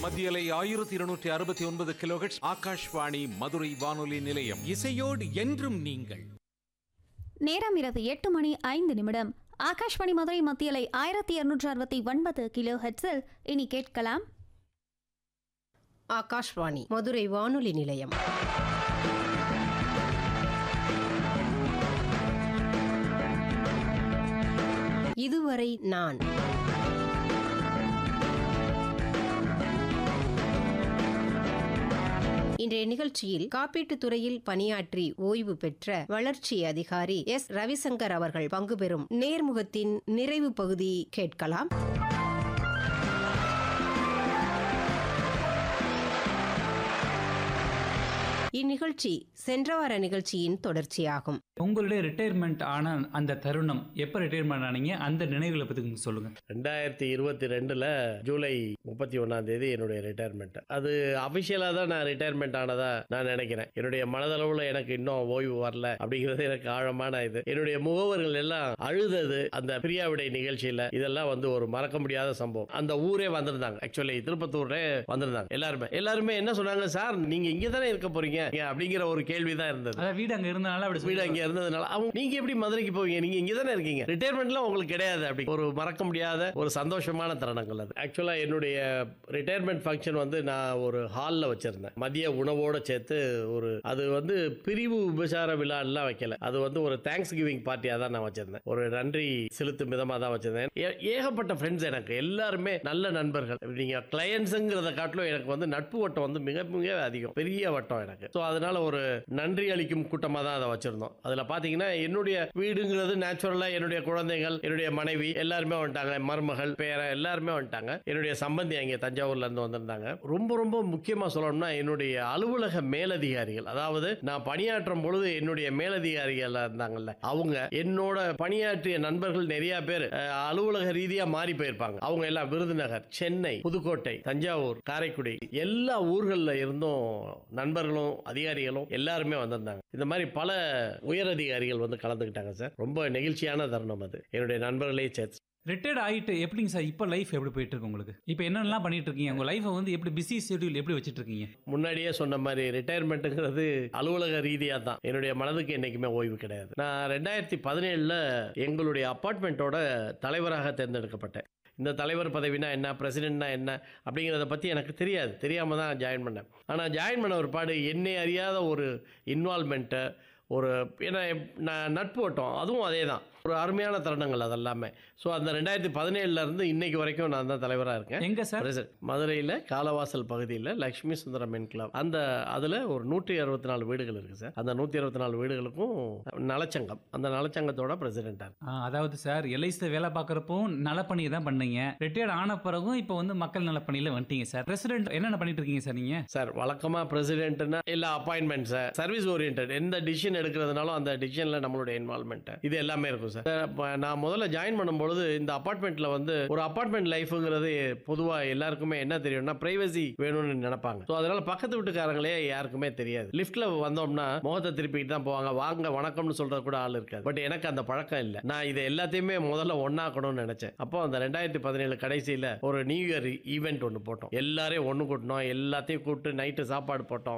மத்தியலை ஆயிரத்தி இருநூற்றி அறுபத்தி ஒன்பது கிலோஹெட்ஸ் ஆகாஷ்வாணி மதுரை வானொலி நிலையம் இசையோடு என்றும் நீங்கள் நேரம் இரவு எட்டு மணி ஐந்து நிமிடம் ஆகாஷ்வாணி மதுரை மத்தியலை ஆயிரத்தி இருநூற்றி அறுபத்தி ஒன்பது கிலோ ஹெட்ஸில் இனி கேட்கலாம் ஆகாஷ்வாணி மதுரை வானொலி நிலையம் இதுவரை நான் இன்றைய நிகழ்ச்சியில் காப்பீட்டுத் துறையில் பணியாற்றி ஓய்வு பெற்ற வளர்ச்சி அதிகாரி எஸ் ரவிசங்கர் அவர்கள் பங்கு பெறும் நேர்முகத்தின் நிறைவு பகுதி கேட்கலாம் இந்நிகழ்ச்சி சென்ற வார நிகழ்ச்சியின் தொடர்ச்சியாகும் உங்களுடைய ரிட்டையர்மெண்ட் ஆன அந்த தருணம் எப்போ ரிட்டையர்மெண்ட் ஆனீங்க அந்த நினைவுகளை பற்றி கொஞ்சம் சொல்லுங்க ரெண்டாயிரத்தி இருபத்தி ரெண்டில் ஜூலை முப்பத்தி ஒன்றாம் தேதி என்னுடைய ரிட்டையர்மெண்ட் அது அஃபிஷியலாக தான் நான் ரிட்டையர்மெண்ட் ஆனதா நான் நினைக்கிறேன் என்னுடைய மனதளவில் எனக்கு இன்னும் ஓய்வு வரல அப்படிங்கிறது எனக்கு ஆழமான இது என்னுடைய முகவர்கள் எல்லாம் அழுதது அந்த பிரியாவிடை நிகழ்ச்சியில் இதெல்லாம் வந்து ஒரு மறக்க முடியாத சம்பவம் அந்த ஊரே வந்திருந்தாங்க ஆக்சுவலி திருப்பத்தூரே வந்திருந்தாங்க எல்லாருமே எல்லாருமே என்ன சொன்னாங்க சார் நீங்க இங்கே தானே இருக்க போறீங்க அப்படிங்கிற ஒரு கேள்வி தான் இருந்தது அதான் வீடு அங்கே இருந்தனால அப்படி வீடு சொல்லுங்க. அங்கே இருந்ததுனால அவங்க நீங்க எப்படி மதுரைக்கு போவீங்க நீங்க இங்கே தானே இருக்கீங்க ரிட்டையர்மெண்ட்லாம் உங்களுக்கு கிடையாது அப்படி ஒரு மறக்க முடியாத ஒரு சந்தோஷமான தருணங்கள் அது ஆக்சுவலாக என்னுடைய ரிட்டையர்மெண்ட் ஃபங்க்ஷன் வந்து நான் ஒரு ஹாலில் வச்சிருந்தேன் மதிய உணவோட சேர்த்து ஒரு அது வந்து பிரிவு உபசார விழாலாம் வைக்கல அது வந்து ஒரு தேங்க்ஸ் கிவிங் பார்ட்டியாக தான் நான் வச்சிருந்தேன் ஒரு நன்றி செலுத்தும் விதமாக தான் வச்சிருந்தேன் ஏ- ஏகப்பட்ட ஃப்ரெண்ட்ஸ் எனக்கு எல்லாருமே நல்ல நண்பர்கள் நீங்க கிளையன்ஸுங்கிறத காட்டிலும் எனக்கு வந்து நட்பு வட்டம் வந்து மிக மிக அதிகம் பெரிய வட்டம் எனக்கு ஸோ அதனால ஒரு நன்றி அளிக்கும் கூட்டமாக தான் அதை வச்சிருந்தோம் அதில் பார்த்தீங்கன்னா என்னுடைய வீடுங்கிறது நேச்சுரலாக என்னுடைய குழந்தைகள் என்னுடைய மனைவி எல்லாருமே வந்துட்டாங்க மருமகள் பேர எல்லாருமே வந்துட்டாங்க என்னுடைய சம்பந்தி அங்கே தஞ்சாவூர்ல இருந்து வந்திருந்தாங்க ரொம்ப ரொம்ப முக்கியமாக சொல்லணும்னா என்னுடைய அலுவலக மேலதிகாரிகள் அதாவது நான் பணியாற்றும் பொழுது என்னுடைய மேலதிகாரிகள் இருந்தாங்கல்ல அவங்க என்னோட பணியாற்றிய நண்பர்கள் நிறைய பேர் அஹ், அலுவலக ரீதியா மாறி போயிருப்பாங்க அவங்க எல்லாம் விருதுநகர் சென்னை புதுக்கோட்டை தஞ்சாவூர் காரைக்குடி எல்லா ஊர்கள்ல இருந்தும் நண்பர்களும் அதிகாரிகளும் எல்லாருமே வந்திருந்தாங்க இந்த மாதிரி பல உயர் அதிகாரிகள் வந்து கலந்துக்கிட்டாங்க சார் ரொம்ப நெகிழ்ச்சியான தருணம் அது என்னுடைய நண்பர்களே சேர்த்து ரிட்டையர்ட் ஆயிட்டு எப்படிங்க சார் இப்போ லைஃப் எப்படி போயிட்டு இருக்கு உங்களுக்கு இப்போ என்னென்னலாம் பண்ணிட்டு இருக்கீங்க உங்க லைஃபை வந்து எப்படி பிஸி ஷெட்யூல் எப்படி வச்சிட்டு இருக்கீங்க முன்னாடியே சொன்ன மாதிரி ரிட்டையர்மெண்ட்டுங்கிறது அலுவலக ரீதியாக தான் என்னுடைய மனதுக்கு என்றைக்குமே ஓய்வு கிடையாது நான் ரெண்டாயிரத்தி பதினேழில் எங்களுடைய அப்பார்ட்மெண்ட்டோட தலைவராக தேர்ந்தெடுக்கப்பட்டேன் இந்த தலைவர் பதவினா என்ன பிரசிடென்ட்னா என்ன அப்படிங்கிறத பற்றி எனக்கு தெரியாது தெரியாமல் தான் ஜாயின் பண்ணேன் ஆனால் ஜாயின் பண்ண ஒரு பாடு என்னை அறியாத ஒரு இன்வால்மெண்ட்டு ஒரு ஏன்னா நான் நட்பு வட்டம் அதுவும் அதே தான் ஒரு அருமையான தருணங்கள் அதெல்லாமே ஸோ அந்த ரெண்டாயிரத்தி பதினேழுல இருந்து இன்னைக்கு வரைக்கும் நான் தான் தலைவராக இருக்கேன் எங்க சார் பிரசன்ட் மதுரையில் காலவாசல் பகுதியில் லக்ஷ்மி சுந்தரம் மென் கிளப் அந்த அதில் ஒரு நூற்றி அறுபத்தி நாலு வீடுகள் இருக்குது சார் அந்த நூற்றி அறுபத்தி நாலு வீடுகளுக்கும் நலச்சங்கம் அந்த நலச்சங்கத்தோட பிரசிடென்ட்டாக ஆ, அதாவது சார் எல்ஐசியில் வேலை பார்க்குறப்போ நலப்பணி தான் பண்ணீங்க ரிட்டையர்ட் ஆன பிறகும் இப்போ வந்து மக்கள் நலப்பணியில் வந்துட்டீங்க சார் பிரசிடென்ட் என்னென்ன பண்ணிட்டு இருக்கீங்க சார் நீங்க சார் வழக்கமாக பிரசிடென்ட்னா எல்லா அப்பாயின்மெண்ட்ஸை சர்வீஸ் ஓரியன்ட் எந்த டிசிஷன் எடுக்கிறதுனாலும் அந்த டிசிஷனில் நம்மளுடைய இன்வால்மெண்ட் இது எல்லாமே இருக்கும் சார் சார் அப்ப நான் முதல்ல ஜாயின் பண்ணும்பொழுது இந்த அப்பார்ட்மெண்ட்டில் வந்து ஒரு அப்பார்ட்மெண்ட் லைஃபுங்கிறது பொதுவாக எல்லாருக்குமே என்ன தெரியும்னா பிரைவசி வேணும்னு நினைப்பாங்க ஸோ அதனால பக்கத்து வீட்டுக்காரங்களே யாருக்குமே தெரியாது லிஃப்ட்ல வந்தோம்னா முகத்தை திருப்பிட்டு தான் போவாங்க வாங்க வணக்கம்னு சொல்றது கூட ஆள் இருக்காது பட் எனக்கு அந்த பழக்கம் இல்லை நான் இதை எல்லாத்தையுமே முதல்ல ஒன்னாக்கணும்னு நினைச்சேன் அப்போ அந்த ரெண்டாயிரத்தி பதினேழு கடைசியில் ஒரு நியூ இயர் ஈவெண்ட் ஒன்று போட்டோம் எல்லாரையும் ஒன்று கூட்டினோம் எல்லாத்தையும் கூப்பிட்டு நைட்டு சாப்பாடு போட்டோம்